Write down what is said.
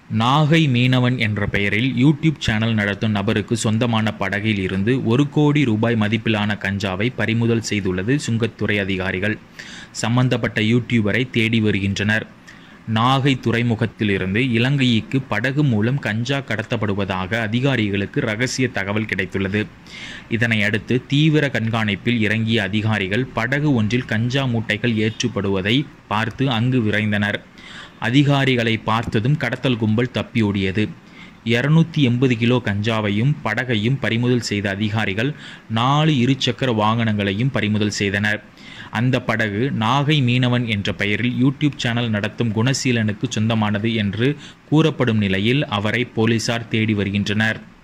நாகை மீனவன் என்ற பெயரில் யூடியூப் சேனல் நடத்தும் நபருக்கு சொந்தமான படகில் இருந்து ஒரு கோடி ரூபாய் மதிப்பிலான கஞ்சாவை பறிமுதல் செய்துள்ளது சுங்கத்துறை அதிகாரிகள் சம்பந்தப்பட்ட யூடியூபரை தேடி வருகின்றனர் நாகை துறைமுகத்திலிருந்து இலங்கைக்கு படகு மூலம் கஞ்சா கடத்தப்படுவதாக அதிகாரிகளுக்கு ரகசிய தகவல் கிடைத்துள்ளது இதனை அடுத்து தீவிர கண்காணிப்பில் இறங்கிய அதிகாரிகள் படகு ஒன்றில் கஞ்சா மூட்டைகள் ஏற்றப்படுவதை பார்த்து அங்கு விரைந்தனர் அதிகாரிகளை பார்த்ததும் கடத்தல் கும்பல் தப்பியோடியது இருநூத்தி எண்பது கிலோ கஞ்சாவையும் படகையும் பறிமுதல் செய்த அதிகாரிகள் நாலு இருசக்கர வாகனங்களையும் பறிமுதல் செய்தனர் அந்த படகு நாகை மீனவன் என்ற பெயரில் யூடியூப் சேனல் நடத்தும் குணசீலனுக்கு சொந்தமானது என்று கூறப்படும் நிலையில் அவரை போலீசார் தேடி வருகின்றனர்